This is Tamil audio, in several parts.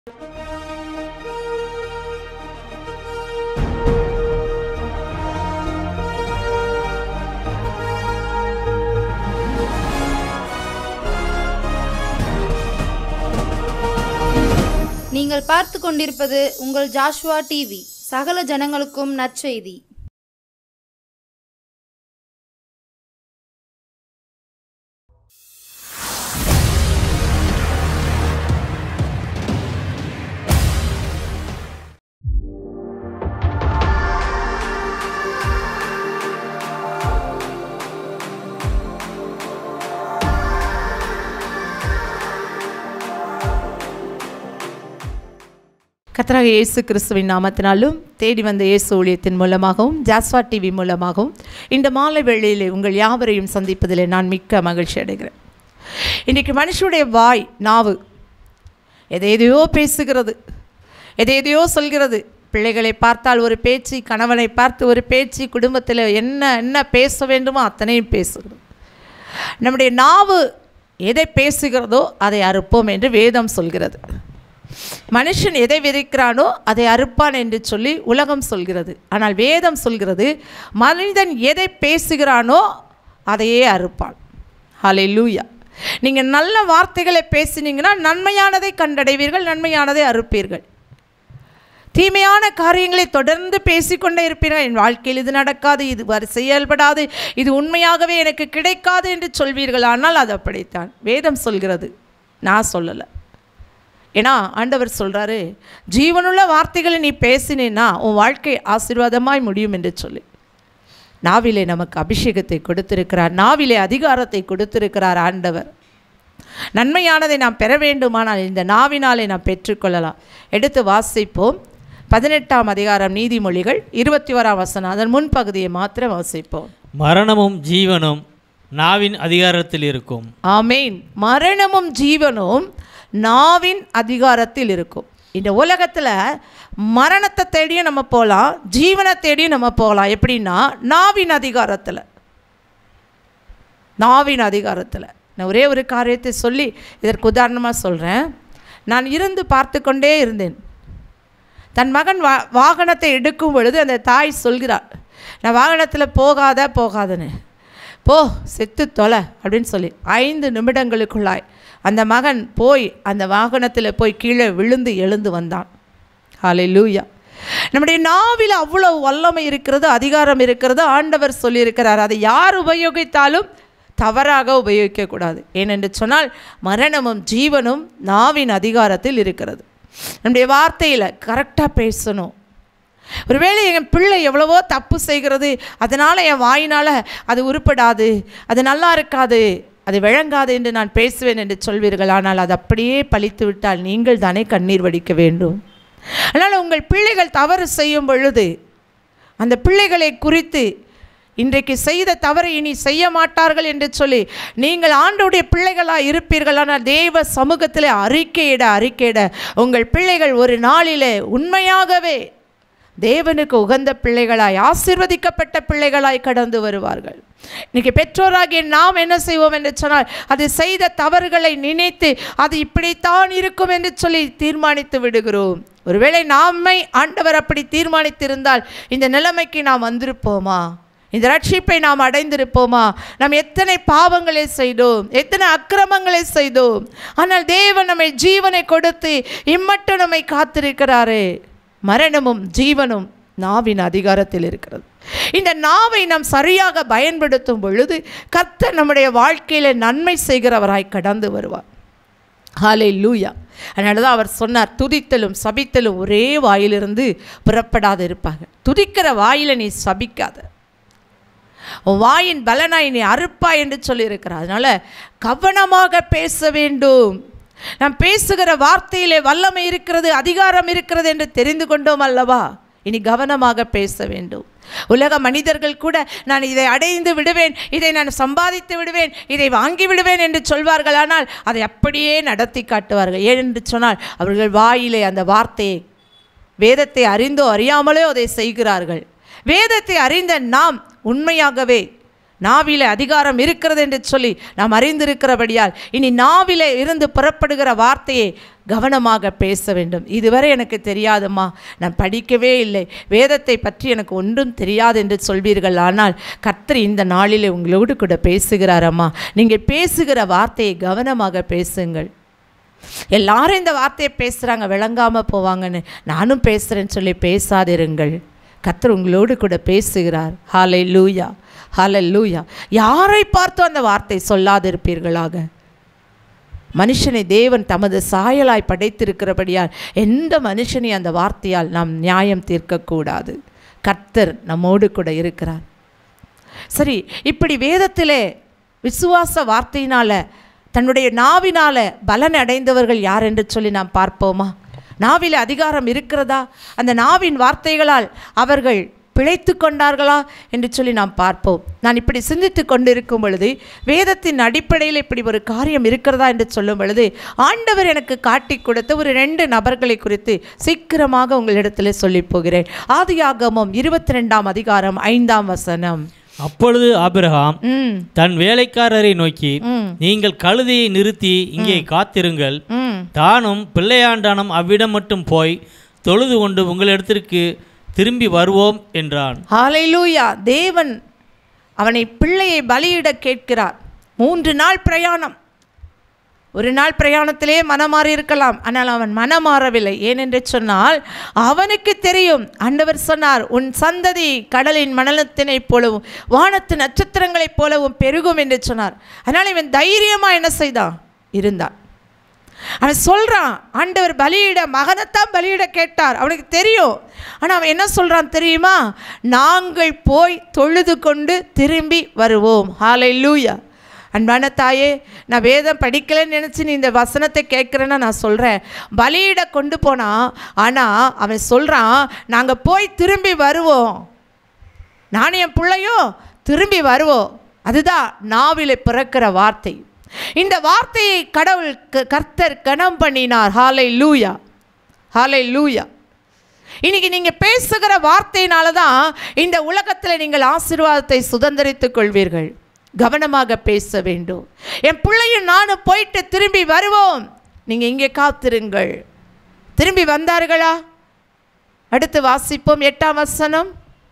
நீங்கள் பார்த்து கொண்டிருப்பது உங்கள் ஜாஷ்வா டிவி சகல ஜனங்களுக்கும் நற்செய்தி கர்த்தராக இயேசு கிறிஸ்துவின் நாமத்தினாலும் தேடி வந்த இயேசு ஊழியத்தின் மூலமாகவும் ஜாஸ்வா டிவி மூலமாகவும் இந்த மாலை வேளையிலே உங்கள் யாவரையும் சந்திப்பதிலே நான் மிக்க மகிழ்ச்சி அடைகிறேன் இன்றைக்கு மனுஷனுடைய வாய் நாவு எதை எதையோ பேசுகிறது எதை எதையோ சொல்கிறது பிள்ளைகளை பார்த்தால் ஒரு பேச்சு கணவனை பார்த்து ஒரு பேச்சு குடும்பத்தில் என்ன என்ன பேச வேண்டுமோ அத்தனையும் பேசுகிறது நம்முடைய நாவு எதை பேசுகிறதோ அதை அறுப்போம் என்று வேதம் சொல்கிறது மனுஷன் எதை விதைக்கிறானோ அதை அறுப்பான் என்று சொல்லி உலகம் சொல்கிறது ஆனால் வேதம் சொல்கிறது மனிதன் எதை பேசுகிறானோ அதையே அறுப்பான் ஹலே லூயா நீங்கள் நல்ல வார்த்தைகளை பேசினீங்கன்னா நன்மையானதை கண்டடைவீர்கள் நன்மையானதை அறுப்பீர்கள் தீமையான காரியங்களை தொடர்ந்து பேசிக்கொண்டே இருப்பீர்கள் என் வாழ்க்கையில் இது நடக்காது இது வர செயல்படாது இது உண்மையாகவே எனக்கு கிடைக்காது என்று சொல்வீர்கள் ஆனால் அது அப்படித்தான் வேதம் சொல்கிறது நான் சொல்லலை ஏன்னா ஆண்டவர் சொல்கிறாரு ஜீவனுள்ள வார்த்தைகளை நீ பேசினேன்னா உன் வாழ்க்கை ஆசீர்வாதமாய் முடியும் என்று சொல்லி நாவிலே நமக்கு அபிஷேகத்தை கொடுத்திருக்கிறார் நாவிலே அதிகாரத்தை கொடுத்திருக்கிறார் ஆண்டவர் நன்மையானதை நாம் பெற வேண்டுமானால் இந்த நாவினாலே நாம் பெற்றுக்கொள்ளலாம் எடுத்து வாசிப்போம் பதினெட்டாம் அதிகாரம் நீதிமொழிகள் இருபத்தி ஓராம் வசனம் அதன் முன்பகுதியை மாத்திரம் வாசிப்போம் மரணமும் ஜீவனும் நாவின் அதிகாரத்தில் இருக்கும் ஆமேன் மரணமும் ஜீவனும் நாவின் அதிகாரத்தில் இருக்கும் இந்த உலகத்தில் மரணத்தை தேடியும் நம்ம போகலாம் ஜீவனை தேடியும் நம்ம போகலாம் எப்படின்னா நாவின் அதிகாரத்தில் நாவின் அதிகாரத்தில் நான் ஒரே ஒரு காரியத்தை சொல்லி இதற்கு உதாரணமாக சொல்கிறேன் நான் இருந்து பார்த்து கொண்டே இருந்தேன் தன் மகன் வா வாகனத்தை எடுக்கும் பொழுது அந்த தாய் சொல்கிறாள் நான் வாகனத்தில் போகாத போகாதன்னு போ செத்து தொலை அப்படின்னு சொல்லி ஐந்து நிமிடங்களுக்குள்ளாய் அந்த மகன் போய் அந்த வாகனத்தில் போய் கீழே விழுந்து எழுந்து வந்தான் ஹாலே லூயா நம்முடைய நாவில் அவ்வளோ வல்லமை இருக்கிறது அதிகாரம் இருக்கிறது ஆண்டவர் சொல்லியிருக்கிறார் அதை யார் உபயோகித்தாலும் தவறாக உபயோகிக்கக்கூடாது ஏனென்று சொன்னால் மரணமும் ஜீவனும் நாவின் அதிகாரத்தில் இருக்கிறது நம்முடைய வார்த்தையில் கரெக்டாக பேசணும் ஒருவேளை என் பிள்ளை எவ்வளவோ தப்பு செய்கிறது அதனால் என் வாயினால் அது உருப்படாது அது நல்லா இருக்காது அது விளங்காது என்று நான் பேசுவேன் என்று சொல்வீர்கள் ஆனால் அது அப்படியே பழித்து விட்டால் நீங்கள் தானே கண்ணீர் வடிக்க வேண்டும் அதனால் உங்கள் பிள்ளைகள் தவறு செய்யும் பொழுது அந்த பிள்ளைகளை குறித்து இன்றைக்கு செய்த தவறை இனி செய்ய மாட்டார்கள் என்று சொல்லி நீங்கள் ஆண்டோடைய பிள்ளைகளாக இருப்பீர்கள் ஆனால் தேவ சமூகத்தில் அறிக்கையிட அறிக்கையிட உங்கள் பிள்ளைகள் ஒரு நாளிலே உண்மையாகவே தேவனுக்கு உகந்த பிள்ளைகளாய் ஆசிர்வதிக்கப்பட்ட பிள்ளைகளாய் கடந்து வருவார்கள் இன்னைக்கு பெற்றோராகிய நாம் என்ன செய்வோம் என்று சொன்னால் அது செய்த தவறுகளை நினைத்து அது இப்படித்தான் இருக்கும் என்று சொல்லி தீர்மானித்து விடுகிறோம் ஒருவேளை நாமை ஆண்டவர் அப்படி தீர்மானித்திருந்தால் இந்த நிலைமைக்கு நாம் வந்திருப்போமா இந்த ரட்சிப்பை நாம் அடைந்திருப்போமா நாம் எத்தனை பாவங்களை செய்தோம் எத்தனை அக்கிரமங்களை செய்தோம் ஆனால் தேவன் நம்மை ஜீவனை கொடுத்து இம்மட்டும் நம்மை காத்திருக்கிறாரே மரணமும் ஜீவனும் நாவின் அதிகாரத்தில் இருக்கிறது இந்த நாவை நாம் சரியாக பயன்படுத்தும் பொழுது கர்த்தர் நம்முடைய வாழ்க்கையில் நன்மை செய்கிறவராய் கடந்து வருவார் ஹாலே லூயா அதனால தான் அவர் சொன்னார் துதித்தலும் சபித்தலும் ஒரே வாயிலிருந்து புறப்படாது இருப்பாங்க துதிக்கிற வாயில நீ சபிக்காத உன் வாயின் பலனாய் நீ அறுப்பாய் என்று சொல்லியிருக்கிறார் அதனால் கவனமாக பேச வேண்டும் நாம் பேசுகிற வார்த்தையிலே வல்லமை இருக்கிறது அதிகாரம் இருக்கிறது என்று தெரிந்து கொண்டோம் அல்லவா இனி கவனமாக பேச வேண்டும் உலக மனிதர்கள் கூட நான் இதை அடைந்து விடுவேன் இதை நான் சம்பாதித்து விடுவேன் இதை வாங்கி விடுவேன் என்று சொல்வார்கள் ஆனால் அதை அப்படியே நடத்தி காட்டுவார்கள் ஏனென்று சொன்னால் அவர்கள் வாயிலே அந்த வார்த்தையை வேதத்தை அறிந்தோ அறியாமலோ அதை செய்கிறார்கள் வேதத்தை அறிந்த நாம் உண்மையாகவே நாவிலே அதிகாரம் இருக்கிறது என்று சொல்லி நாம் அறிந்திருக்கிறபடியால் இனி நாவிலே இருந்து புறப்படுகிற வார்த்தையை கவனமாக பேச வேண்டும் இதுவரை எனக்கு தெரியாதம்மா நான் படிக்கவே இல்லை வேதத்தை பற்றி எனக்கு ஒன்றும் தெரியாது என்று சொல்வீர்கள் ஆனால் கர்த்தர் இந்த நாளிலே உங்களோடு கூட பேசுகிறாரம்மா நீங்கள் பேசுகிற வார்த்தையை கவனமாக பேசுங்கள் எல்லாரும் இந்த வார்த்தையை பேசுகிறாங்க விளங்காமல் போவாங்கன்னு நானும் பேசுகிறேன்னு சொல்லி பேசாதிருங்கள் கர்த்தர் உங்களோடு கூட பேசுகிறார் ஹாலை லூயா ஹாலை லூயா யாரை பார்த்தோ அந்த வார்த்தை சொல்லாதிருப்பீர்களாக மனுஷனை தேவன் தமது சாயலாய் படைத்திருக்கிறபடியால் எந்த மனுஷனை அந்த வார்த்தையால் நாம் நியாயம் தீர்க்கக்கூடாது கர்த்தர் நம்மோடு கூட இருக்கிறார் சரி இப்படி வேதத்திலே விசுவாச வார்த்தையினால தன்னுடைய நாவினால பலன் அடைந்தவர்கள் யார் என்று சொல்லி நாம் பார்ப்போமா நாவில அதிகாரம் இருக்கிறதா அந்த நாவின் வார்த்தைகளால் அவர்கள் பிழைத்து கொண்டார்களா என்று சொல்லி நாம் பார்ப்போம் நான் இப்படி சிந்தித்து கொண்டிருக்கும் பொழுது வேதத்தின் அடிப்படையில் இப்படி ஒரு காரியம் இருக்கிறதா என்று சொல்லும் பொழுது ஆண்டவர் எனக்கு காட்டி கொடுத்த ஒரு ரெண்டு நபர்களை குறித்து சீக்கிரமாக உங்களிடத்தில் சொல்லி போகிறேன் ஆதியாகமம் இருபத்தி ரெண்டாம் அதிகாரம் ஐந்தாம் வசனம் அப்பொழுது ஆபிரகாம் ம் தன் வேலைக்காரரை நோக்கி ம் நீங்கள் கழுதையை நிறுத்தி இங்கே காத்திருங்கள் ம் தானும் பிள்ளையாண்டானும் அவ்விடம் மட்டும் போய் தொழுது கொண்டு உங்களிடத்திற்கு திரும்பி வருவோம் என்றான் ஹalleluya தேவன் அவனை பிள்ளையை பலியிட கேட்கிறார் மூன்று நாள் பிரயாணம் ஒரு நாள் பிரயாணத்திலே மனமாறி இருக்கலாம் ஆனால் அவன் மனமாறவில்லை ஏனென்று சொன்னால் அவனுக்கு தெரியும் ஆண்டவர் சொன்னார் உன் சந்ததி கடலின் மணலத்தினைப் போலவும் வானத்து நட்சத்திரங்களைப் போலவும் பெருகும் என்று சொன்னார் அதனால் இவன் தைரியமாக என்ன செய்தான் இருந்தான் அவன் சொல்கிறான் ஆண்டவர் பலியிட மகனைத்தான் பலியிட கேட்டார் அவனுக்கு தெரியும் ஆனால் அவன் என்ன சொல்கிறான் தெரியுமா நாங்கள் போய் தொழுது கொண்டு திரும்பி வருவோம் ஹாலை லூயா அன்பான தாயே நான் வேதம் படிக்கலைன்னு நினச்சி நீ இந்த வசனத்தை கேட்குறேன்னா நான் சொல்கிறேன் பலியிட கொண்டு போனான் ஆனால் அவன் சொல்கிறான் நாங்கள் போய் திரும்பி வருவோம் நானும் என் பிள்ளையும் திரும்பி வருவோம் அதுதான் நாவிலே பிறக்கிற வார்த்தை இந்த வார்த்தையை கடவுள் க- கர்த்தர் கணம் பண்ணினார் ஹாலை லூயா ஹாலை லூயா இன்னைக்கு நீங்கள் பேசுகிற வார்த்தையினால தான் இந்த உலகத்தில் நீங்கள் ஆசீர்வாதத்தை சுதந்திரித்துக் கொள்வீர்கள் கவனமாக பேச வேண்டும் என் பிள்ளையும் நானும் போயிட்டு திரும்பி வருவோம் நீங்கள் இங்கே காத்திருங்கள் திரும்பி வந்தார்களா அடுத்து வாசிப்போம் எட்டாம் வசனம்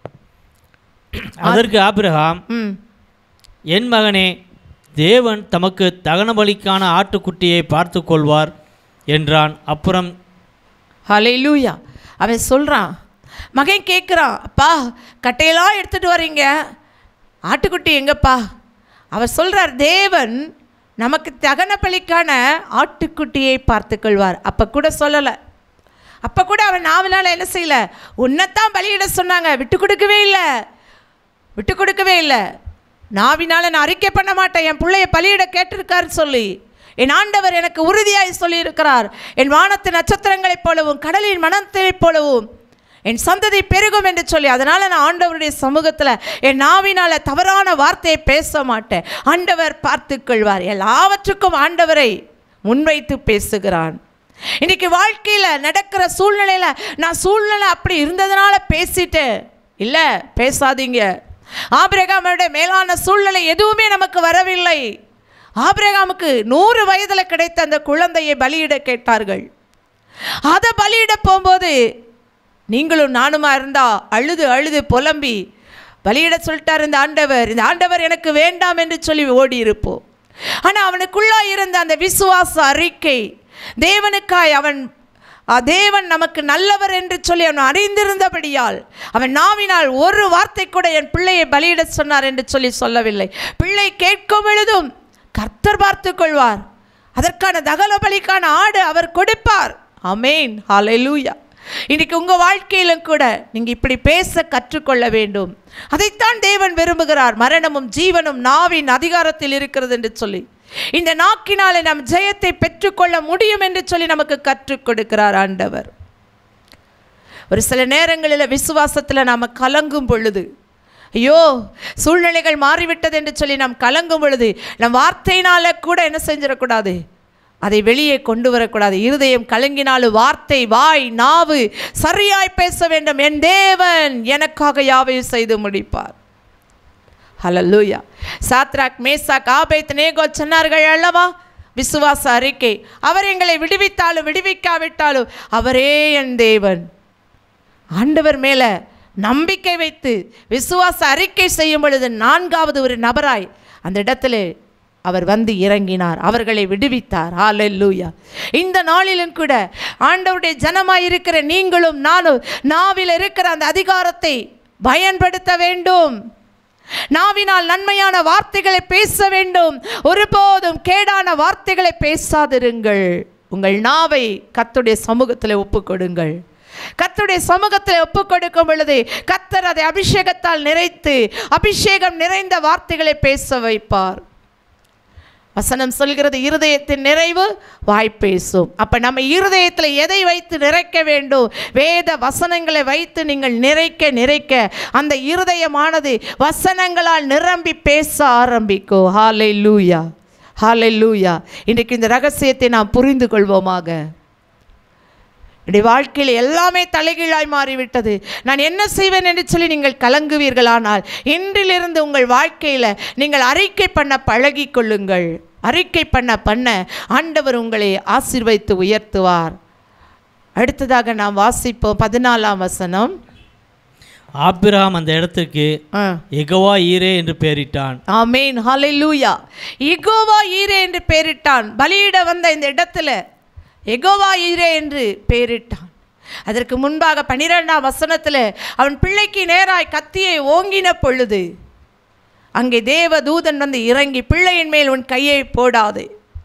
அதற்கு ஆபிரகாம் ம் என் மகனே தேவன் தமக்கு தகன பலிக்கான ஆட்டுக்குட்டியை பார்த்து கொள்வார் என்றான் அப்புறம் ஹalleluya அவன் சொல்கிறான் மகன் கேட்குறான் அப்பா கட்டையெல்லாம் எடுத்துகிட்டு வரீங்க ஆட்டுக்குட்டி எங்கப்பா அவர் சொல்கிறார் தேவன் நமக்கு தகன பலிக்கான ஆட்டுக்குட்டியை பார்த்துக்கொள்வார் அப்போ கூட சொல்லலை அப்போ கூட அவன் நாவலால் என்ன செய்யல உன்னைத்தான் பலியிட சொன்னாங்க விட்டு கொடுக்கவே இல்லை விட்டு கொடுக்கவே இல்லை நாவினால நான் அறிக்கை பண்ண மாட்டேன் என் பிள்ளைய பலியிட கேட்டிருக்காருன்னு சொல்லி என் ஆண்டவர் எனக்கு உறுதியாய் சொல்லியிருக்கிறார் என் வானத்து நட்சத்திரங்களைப் போலவும் கடலின் மனத்தைப் போலவும் என் சந்ததி பெருகும் என்று சொல்லி அதனால் நான் ஆண்டவருடைய சமூகத்தில் என் நாவினால தவறான வார்த்தையை பேச மாட்டேன் ஆண்டவர் பார்த்துக்கொள்வார் எல்லாவற்றுக்கும் ஆண்டவரை முன்வைத்து பேசுகிறான் இன்னைக்கு வாழ்க்கையில் நடக்கிற சூழ்நிலையில் நான் சூழ்நிலை அப்படி இருந்ததுனால பேசிட்டேன் இல்லை பேசாதீங்க ஆபிரகாமோட மேலான சூழ்நிலை எதுவுமே நமக்கு வரவில்லை ஆபிரகாமுக்கு நூறு வயதில் கிடைத்த அந்த குழந்தையை பலியிட கேட்டார்கள் அதை பலியிட போகும்போது நீங்களும் நானுமா இருந்தா அழுது அழுது புலம்பி பலியிட சொல்லிட்டார் இந்த ஆண்டவர் இந்த ஆண்டவர் எனக்கு வேண்டாம் என்று சொல்லி ஓடி இருப்போம் ஆனால் அவனுக்குள்ளா இருந்த அந்த விசுவாச அறிக்கை தேவனுக்காய் அவன் ஆ, தேவன் நமக்கு நல்லவர் என்று சொல்லி அவன் அறிந்திருந்தபடியால் அவன் நாவினால் ஒரு வார்த்தை கூட என் பிள்ளையை பலியிட சொன்னார் என்று சொல்லி சொல்லவில்லை பிள்ளை கேட்கும் பொழுதும் கர்த்தர் பார்த்துக் கொள்வார் அதற்கான தகன பலிக்கான ஆடு அவர் கொடுப்பார் அமேன் ஹalleluya இன்னைக்கு உங்கள் வாழ்க்கையிலும் கூட நீங்கள் இப்படி பேச கற்றுக்கொள்ள வேண்டும் அதைத்தான் தேவன் விரும்புகிறார் மரணமும் ஜீவனும் நாவின் அதிகாரத்தில் இருக்கிறது என்று சொல்லி இந்த நாக்கினாலே நாம் ஜெயத்தை பெற்றுக்கொள்ள முடியும் என்று சொல்லி நமக்கு கற்றுக் கொடுக்கிறார் ஆண்டவர் ஒரு சில நேரங்களில் விசுவாசத்தில் நாம் கலங்கும் பொழுது ஐயோ சூழ்நிலைகள் மாறிவிட்டது என்று சொல்லி நாம் கலங்கும் பொழுது நம் வார்த்தையினால கூட என்ன செஞ்சிடக்கூடாது அதை வெளியே கொண்டு வரக்கூடாது இருதயம் கலங்கினாலும் வார்த்தை வாய் நாவு சரியாய் பேச வேண்டும் என் தேவன் எனக்காக யாவையும் செய்து முடிப்பார் ஹalleluya சாத்ராக் மேசாக் ஆபேத் நேகோ சொன்னார்கள் அல்லவா விசுவாச அறிக்கை அவர் எங்களை விடுவித்தாலும் விடுவிக்காவிட்டாலும் அவரே என் தேவன் ஆண்டவர் மேலே நம்பிக்கை வைத்து விசுவாச அறிக்கை செய்யும் பொழுது நான்காவது ஒரு நபராய் அந்த இடத்துல அவர் வந்து இறங்கினார் அவர்களை விடுவித்தார் ஹalleluya இந்த நாளிலும் கூட ஆண்டவருடைய ஜனமாய் இருக்கிற நீங்களும் நானும் நாவில் இருக்கிற அந்த அதிகாரத்தை பயன்படுத்த வேண்டும் நாவினால் நன்மையான வார்த்தைகளை பேச வேண்டும் ஒருபோதும் கேடான வார்த்தைகளை பேசாதிருங்கள் உங்கள் நாவை கத்துடைய சமூகத்தில் ஒப்புக்கொடுங்கள் கத்துடைய சமூகத்தில் ஒப்புக் கொடுக்கும் பொழுது கத்தர் அதை அபிஷேகத்தால் நிறைத்து அபிஷேகம் நிறைந்த வார்த்தைகளை பேச வைப்பார் வசனம் சொல்கிறது இருதயத்தின் நிறைவு வாய் பேசும் அப்போ நம்ம இருதயத்தில் எதை வைத்து நிறைக்க வேண்டும் வேத வசனங்களை வைத்து நீங்கள் நிறைக்க நிறைக்க அந்த இருதயமானது வசனங்களால் நிரம்பி பேச ஆரம்பிக்கும் ஹாலை லூயா ஹாலை லூயா இன்றைக்கு இந்த ரகசியத்தை நாம் புரிந்து கொள்வோமாக என்னுடைய வாழ்க்கையில் எல்லாமே தலைகீழாய் மாறிவிட்டது நான் என்ன செய்வேன் என்று சொல்லி நீங்கள் கலங்குவீர்களானால் இன்றிலிருந்து உங்கள் வாழ்க்கையில் நீங்கள் அறிக்கை பண்ண பழகி கொள்ளுங்கள் அறிக்கை பண்ண பண்ண ஆண்டவர் உங்களை ஆசீர்வைத்து உயர்த்துவார் அடுத்ததாக நாம் வாசிப்போம் பதினாலாம் வசனம் ஆபிரகாம் அந்த இடத்துக்கு ஆ எகவா ஈரே என்று பெயரிட்டான் ஆமேன் ஹalleluya எகோவா ஈரே என்று பெயரிட்டான் பலியிட வந்த இந்த இடத்துல எகோவா ஈரே என்று பெயரிட்டான் அதற்கு முன்பாக பனிரெண்டாம் வசனத்தில் அவன் பிள்ளைக்கு நேராய் கத்தியை ஓங்கின பொழுது அங்கே தேவ தூதன் வந்து இறங்கி பிள்ளையின் மேல் உன் கையை போடாதே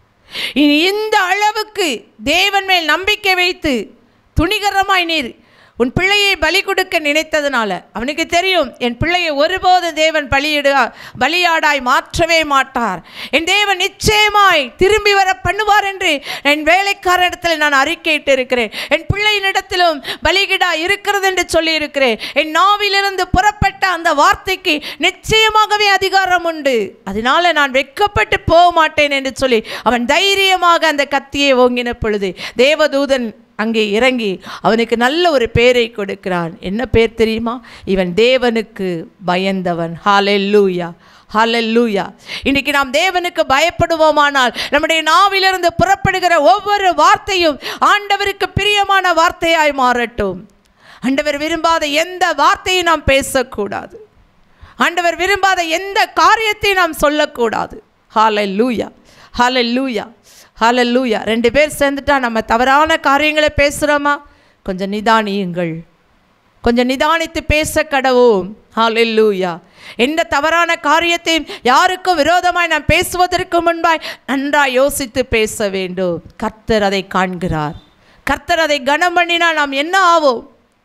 இனி இந்த அளவுக்கு தேவன் மேல் நம்பிக்கை வைத்து துணிகரமாய் நீர் உன் பிள்ளையை பலி கொடுக்க நினைத்ததுனால அவனுக்கு தெரியும் என் பிள்ளையை ஒருபோது தேவன் பலியிட பலியாடாய் மாற்றவே மாட்டார் என் தேவன் நிச்சயமாய் திரும்பி வர பண்ணுவார் என்று என் வேலைக்காரனிடத்தில் நான் அறிக்கையிட்டு இருக்கிறேன் என் பிள்ளையினிடத்திலும் பலிகிடா இருக்கிறது என்று சொல்லியிருக்கிறேன் என் நாவிலிருந்து புறப்பட்ட அந்த வார்த்தைக்கு நிச்சயமாகவே அதிகாரம் உண்டு அதனால நான் வெட்கப்பட்டு போக மாட்டேன் என்று சொல்லி அவன் தைரியமாக அந்த கத்தியை ஓங்கின பொழுது தேவதூதன் அங்கே இறங்கி அவனுக்கு நல்ல ஒரு பேரை கொடுக்கிறான் என்ன பேர் தெரியுமா இவன் தேவனுக்கு பயந்தவன் ஹalleluya ஹalleluya இன்னைக்கு நாம் தேவனுக்கு பயப்படுவோமானால் நம்முடைய நாவிலிருந்து புறப்படுகிற ஒவ்வொரு வார்த்தையும் ஆண்டவருக்கு பிரியமான வார்த்தையாய் மாறட்டும் ஆண்டவர் விரும்பாத எந்த வார்த்தையும் நாம் பேசக்கூடாது ஆண்டவர் விரும்பாத எந்த காரியத்தையும் நாம் சொல்லக்கூடாது ஹalleluya ஹalleluya ஹalleluya ரெண்டு பேர் சேர்ந்துட்டா நம்ம தவறான காரியங்களை பேசுகிறோமா கொஞ்சம் நிதானியுங்கள் கொஞ்சம் நிதானித்து பேச கடவோம் ஹalleluya எந்த தவறான காரியத்தையும் யாருக்கும் விரோதமாய் நாம் பேசுவதற்கு முன்பாய் நன்றாய் யோசித்து பேச வேண்டும் கர்த்தர் அதை காண்கிறார் கர்த்தர் அதை கனம் பண்ணினால் நாம் என்ன ஆவோம்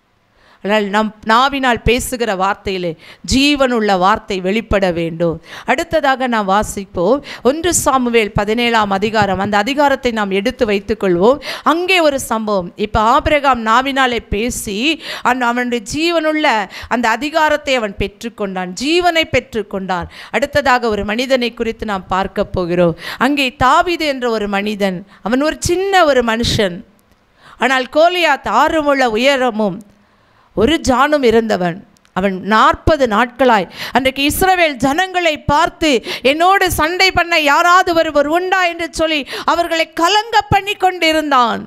ஆனால் நம் நாவினால் பேசுகிற வார்த்தையிலே ஜீவனுள்ள வார்த்தை வெளிப்பட வேண்டும் அடுத்ததாக நாம் வாசிப்போம் ஒன்று சாமுவேல் பதினேழாம் அதிகாரம் அந்த அதிகாரத்தை நாம் எடுத்து வைத்துக்கொள்வோம் அங்கே ஒரு சம்பவம் இப்போ ஆபிரகாம் நாவினாலே பேசி அந்த அவனுடைய ஜீவனுள்ள அந்த அதிகாரத்தை அவன் பெற்றுக்கொண்டான் ஜீவனை பெற்றுக்கொண்டான் அடுத்ததாக ஒரு மனிதனை குறித்து நாம் பார்க்க போகிறோம் அங்கே தாவீது என்ற ஒரு மனிதன் அவன் ஒரு சின்ன ஒரு மனுஷன் ஆனால் கோலியாத் ஆறுமுள்ள உயரமும் ஒரு ஜானும் இருந்தவன் அவன் நாற்பது நாட்களாய் அன்றைக்கு இஸ்ரவேல் ஜனங்களை பார்த்து என்னோடு சண்டை பண்ண யாராவது ஒருவர் உண்டா என்று சொல்லி அவர்களை கலங்க பண்ணி கொண்டிருந்தான்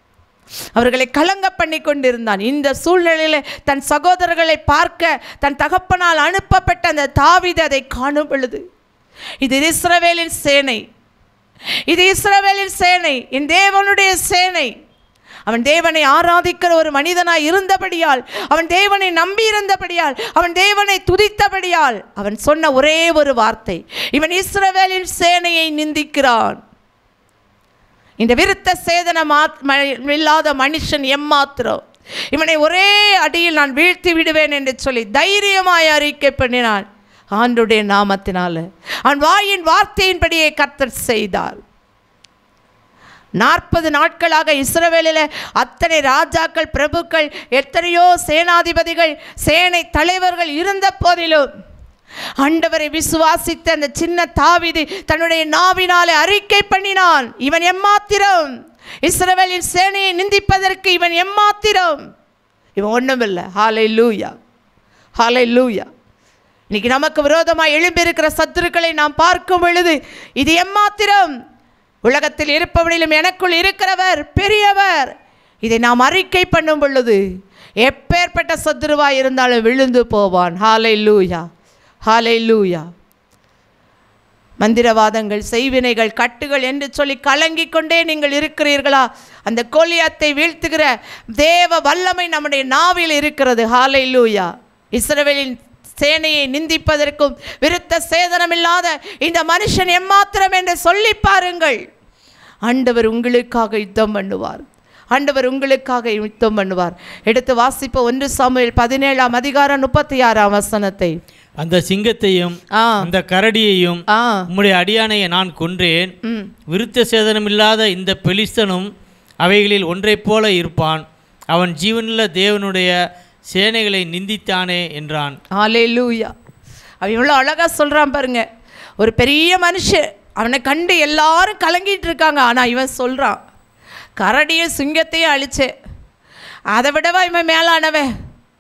அவர்களை கலங்க பண்ணி கொண்டிருந்தான் இந்த சூழ்நிலையில் தன் சகோதரர்களை பார்க்க தன் தகப்பனால் அனுப்பப்பட்ட அந்த தாவீது அதை காணும் பொழுது இது இஸ்ரவேலின் சேனை இது இஸ்ரவேலின் சேனை என் தேவனுடைய சேனை அவன் தேவனை ஆராதிக்கிற ஒரு மனிதனாய் இருந்தபடியால் அவன் தேவனை நம்பி இருந்தபடியால் அவன் தேவனை துதித்தபடியால் அவன் சொன்ன ஒரே ஒரு வார்த்தை இவன் இஸ்ரவேலின் சேனையை நிந்திக்கிறான் இந்த விருத்த சேதன இல்லாத மனுஷன் எம்மாத்திரம் இவனை ஒரே அடியில் நான் வீழ்த்தி விடுவேன் என்று சொல்லி தைரியமாய் அறிக்கை பண்ணினான் ஆண்டுடைய நாமத்தினால அவன் வாயின் வார்த்தையின்படியே கர்த்தர் செய்தார் நாற்பது நாட்களாக இஸ்ரவேலில் அத்தனை ராஜாக்கள் பிரபுக்கள் எத்தனையோ சேனாதிபதிகள் சேனை தலைவர்கள் இருந்த போதிலும் ஆண்டவரை விசுவாசித்த அந்த சின்ன தாவிது தன்னுடைய நாவினாலே அறிக்கை பண்ணினான் இவன் எம்மாத்திரம் இஸ்ரவேலின் சேனையை நிந்திப்பதற்கு இவன் எம்மாத்திரம் இவன் ஒன்றுமில்லை ஹாலை லூயா ஹாலை லூயா இன்னைக்கு நமக்கு விரோதமாக எழும்பியிருக்கிற சத்துருக்களை நாம் பார்க்கும் பொழுது இது எம்மாத்திரம் உலகத்தில் இருப்பவனிலும் எனக்குள் இருக்கிறவர் பெரியவர் இதை நாம் அறிக்கை பண்ணும் பொழுது எப்பேற்பட்ட சத்துருவாய் இருந்தாலும் விழுந்து போவான் ஹாலை லூயா ஹாலை லூயா மந்திரவாதங்கள் செய்வினைகள் கட்டுகள் என்று சொல்லி கலங்கிக் கொண்டே நீங்கள் இருக்கிறீர்களா அந்த கோலியாத்தை வீழ்த்துகிற தேவ வல்லமை நம்முடைய நாவில் இருக்கிறது ஹாலை லூயா இஸ்ரவேலின் சேனையை நிந்திப்பதற்கும் விருத்த சேதனமில்லாத இந்த மனுஷன் எம்மாத்திரம் என்று சொல்லி பாருங்கள் ஆண்டவர் உங்களுக்காக யுத்தம் பண்ணுவார் ஆண்டவர் உங்களுக்காக யுத்தம் பண்ணுவார் எடுத்து வாசிப்ப ஒன்று சாமுவேல் பதினேழாம் அதிகாரம் முப்பத்தி ஆறாம் வசனத்தை அந்த சிங்கத்தையும் ஆ அந்த கரடியையும் ஆ உம்முடைய அடியானையை நான் கொன்றேன் ம் விருத்த சேதனமில்லாத இந்த பெலிஸ்தனும் அவைகளில் ஒன்றைப் போல இருப்பான் அவன் ஜீவனுள்ள தேவனுடைய சேனைகளை நிந்தித்தானே என்றான் ஆலேலூயா அவன் இவ்வளோ அழகாக சொல்கிறான் பாருங்க ஒரு பெரிய மனுஷன் அவனை கண்டு எல்லாரும் கலங்கிட்டு இருக்காங்க ஆனால் இவன் சொல்கிறான் கரடியும் சிங்கத்தையும் அழிச்சேன் அதை விடவா இவன் மேலானவன்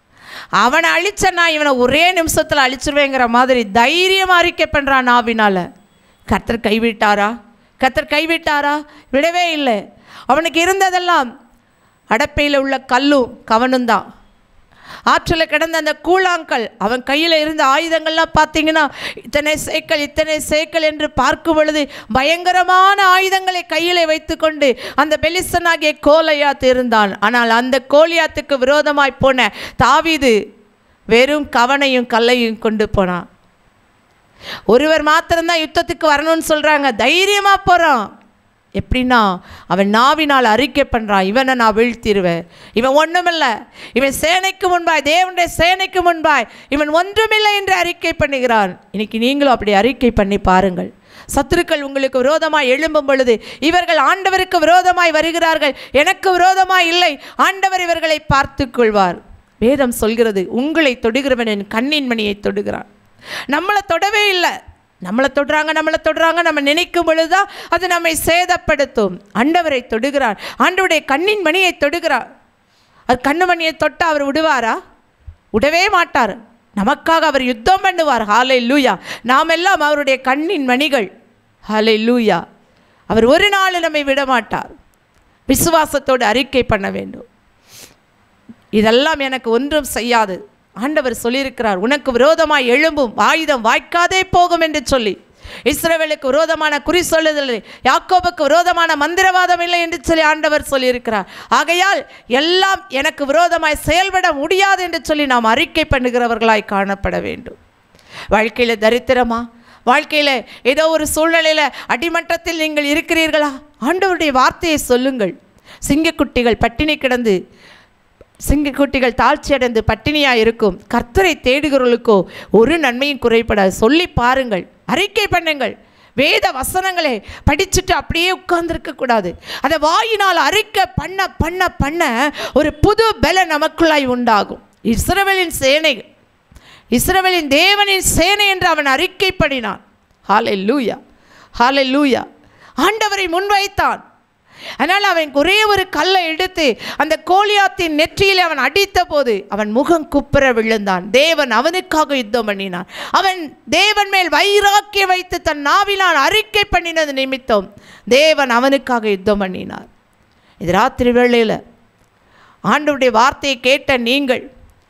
அவனை அழிச்சனா இவனை ஒரே நிமிஷத்தில் அழிச்சிருவேங்கிற மாதிரி தைரியமாக அறிக்கை பண்ணுறான் நாவினால கர்த்தர் கைவிட்டாரா கர்த்தர் கைவிட்டாரா விடவே இல்லை அவனுக்கு இருந்ததெல்லாம் அடப்பையில் உள்ள கல்லும் கவனும் தான் ஆற்றில் கிடந்த அந்த கூழாங்கல் அவன் கையில் இருந்த ஆயுதங்கள்லாம் பார்த்தீங்கன்னா இத்தனை சேக்கல் இத்தனை சேக்கல் என்று பார்க்கும் பொழுது பயங்கரமான ஆயுதங்களை கையில் வைத்துக்கொண்டு அந்த பெலிசனாகிய கோலையாத் இருந்தான் ஆனால் அந்த கோலியாத்துக்கு விரோதமாய் போன தாவீது வெறும் கவனையும் கல்லையும் கொண்டு போனான் ஒருவர் மாத்திரம்தான் யுத்தத்துக்கு வரணும்னு சொல்கிறாங்க தைரியமாக போகிறான் எப்படின்னா அவன் நாவினால் அறிக்கை பண்ணுறான் இவனை நான் வீழ்த்திடுவேன் இவன் ஒன்றுமில்ல இவன் சேனைக்கு முன்பாய் தேவனுடைய சேனைக்கு முன்பாய் இவன் ஒன்றுமில்லை என்று அறிக்கை பண்ணுகிறான் இன்னைக்கு நீங்களும் அப்படி அறிக்கை பண்ணி பாருங்கள் சத்துருக்கள் உங்களுக்கு விரோதமாய் எழும்பும் பொழுது இவர்கள் ஆண்டவருக்கு விரோதமாய் வருகிறார்கள் எனக்கு விரோதமாய் இல்லை ஆண்டவர் இவர்களை பார்த்துக் கொள்வார் வேதம் சொல்கிறது உங்களை தொடுகிறவன் என் கண்ணின் மணியை தொடுகிறான் நம்மளை தொடவே இல்லை நம்மளை தொடுறாங்க நம்மளை தொடுறாங்க நம்ம நினைக்கும் பொழுதுதான் அது நம்மை சேதப்படுத்தும் ஆண்டவரை தொடுகிறார் ஆண்டவருடைய கண்ணின் மணியை தொடுகிறார் அது கண்ணு மணியை தொட்டு அவர் விடுவாரா விடவே மாட்டார் நமக்காக அவர் யுத்தம் பண்ணுவார் ஹாலை லூயா நாம் எல்லாம் அவருடைய கண்ணின் மணிகள் ஹாலை லூயா அவர் ஒரு நாள் நம்மை விட மாட்டார் விசுவாசத்தோடு அறிக்கை பண்ண வேண்டும் இதெல்லாம் எனக்கு ஒன்றும் செய்யாது ஆண்டவர் சொல்லியிருக்கிறார் உனக்கு விரோதமாய் எழும்பும் ஆயுதம் வாய்க்காதே போகும் என்று சொல்லி இஸ்ரவேலுக்கு விரோதமான குறி சொல்லுதல் யாக்கோபுக்கு விரோதமான மந்திரவாதம் இல்லை என்று சொல்லி ஆண்டவர் சொல்லியிருக்கிறார் ஆகையால் எல்லாம் எனக்கு விரோதமாய் செயல்பட முடியாது என்று சொல்லி நாம் அறிக்கை பண்ணுகிறவர்களாய் காணப்பட வேண்டும் வாழ்க்கையில் தரித்திரமா வாழ்க்கையில் ஏதோ ஒரு சூழ்நிலையில் அடிமட்டத்தில் நீங்கள் இருக்கிறீர்களா ஆண்டவருடைய வார்த்தையை சொல்லுங்கள் சிங்கக்குட்டிகள் பட்டினி கிடந்து சிங்கக்குட்டிகள் தாழ்ச்சி அடைந்து பட்டினியாக இருக்கும் கர்த்தரை தேடுகிறவர்களுக்கோ ஒரு நன்மையும் குறைபடாது சொல்லி பாருங்கள் அறிக்கை பண்ணுங்கள் வேத வசனங்களை படிச்சுட்டு அப்படியே உட்கார்ந்துருக்க கூடாது அதை வாயினால் அறிக்கை பண்ண பண்ண பண்ண ஒரு புது பல நமக்குள்ளாய் உண்டாகும் இஸ்ரவேலின் சேனை இஸ்ரவேலின் தேவனின் சேனை என்று அவன் அறிக்கை பண்ணினான் ஹாலை லூயா ஹாலை லூயா ஆண்டவரை முன்வைத்தான் அதனால் அவன் ஒரே ஒரு கல்லை எடுத்து அந்த கோலியாத்தின் நெற்றியில் அவன் அடித்த போது அவன் முகம் குப்புற விழுந்தான் தேவன் அவனுக்காக யுத்தம் பண்ணினான் அவன் தேவன் மேல் வைராக்கிய வைத்து தன் நாவிலான் அறிக்கை பண்ணினது நிமித்தம் தேவன் அவனுக்காக யுத்தம் பண்ணினார் இது ராத்திரி வேளையில் ஆண்டவருடைய வார்த்தையை கேட்ட நீங்கள்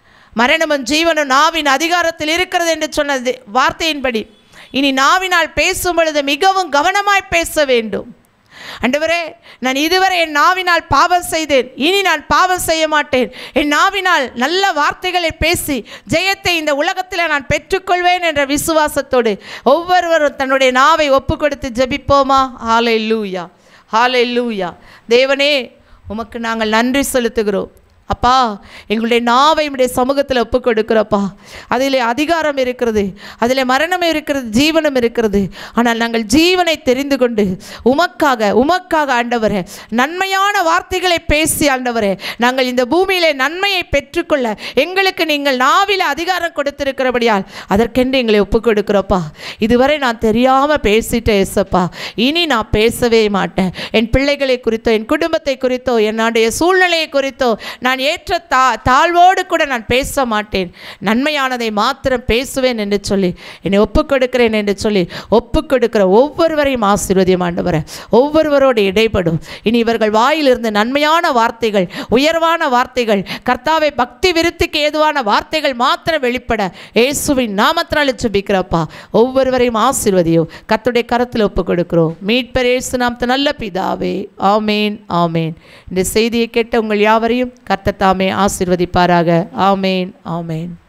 மரணமும் ஜீவனும் நாவின் அதிகாரத்தில் இருக்கிறது என்று சொன்ன தே- வார்த்தையின்படி இனி நாவினால் பேசும் பொழுது மிகவும் கவனமாய் பேச வேண்டும் ஆண்டவரே நான் இதுவரை என் நாவினால் பாவம் செய்தேன் இனி நான் பாவம் செய்ய மாட்டேன் என் நாவினால் நல்ல வார்த்தைகளை பேசி ஜெயத்தை இந்த உலகத்தில் நான் பெற்றுக்கொள்வேன் என்ற விசுவாசத்தோடு ஒவ்வொருவரும் தன்னுடைய நாவை ஒப்பு கொடுத்து ஜெபிப்போமா ஹாலை லூயா ஹாலை லூயா தேவனே உமக்கு நாங்கள் நன்றி செலுத்துகிறோம் அப்பா எங்களுடைய நாவை உடைய சமூகத்தில் ஒப்பு கொடுக்கிறப்பா அதில் அதிகாரம் இருக்கிறது அதில் மரணம் இருக்கிறது ஜீவனம் இருக்கிறது ஆனால் நாங்கள் ஜீவனை தெரிந்து கொண்டு உமக்காக உமக்காக ஆண்டவரே நன்மையான வார்த்தைகளை பேசி ஆண்டவரே நாங்கள் இந்த பூமியிலே நன்மையை பெற்றுக்கொள்ள எங்களுக்கு நீங்கள் நாவில அதிகாரம் கொடுத்திருக்கிறபடியால் அதற்கென்று எங்களை ஒப்பு கொடுக்கிறோப்பா இதுவரை நான் தெரியாமல் பேசிட்டேன் ஏசப்பா இனி நான் பேசவே மாட்டேன் என் பிள்ளைகளை குறித்தோ என் குடும்பத்தை குறித்தோ என்னுடைய சூழ்நிலையை குறித்தோ நான் நான் ஏற்ற தா தாழ்வோடு கூட நான் பேச மாட்டேன் நன்மையானதை மாத்திரம் பேசுவேன் என்று சொல்லி என்னை ஒப்புக் கொடுக்கிறேன் என்று சொல்லி ஒப்புக் கொடுக்கிற ஒவ்வொருவரையும் ஆசீர்வதியும் ஆண்டவரே ஒவ்வொருவரோடு இடைப்படும் இனி இவர்கள் வாயிலிருந்து நன்மையான வார்த்தைகள் உயர்வான வார்த்தைகள் கர்த்தாவை பக்தி விருத்திக்கு ஏதுவான வார்த்தைகள் மாத்திரம் வெளிப்பட இயேசுவின் நாமத்தினால சுபிக்கிறப்பா ஒவ்வொருவரையும் ஆசீர்வதியோ கர்த்தருடைய கரத்தில் ஒப்புக் கொடுக்கிறோம் மீட்பர் இயேசு நாமத்து நல்ல பிதாவே ஆமேன் ஆமேன் இந்த செய்தியை கேட்ட உங்கள் யாவரையும் கர்த்தர் தாமே ஆசீர்வதிப்பாராக ஆமேன் ஆமேன்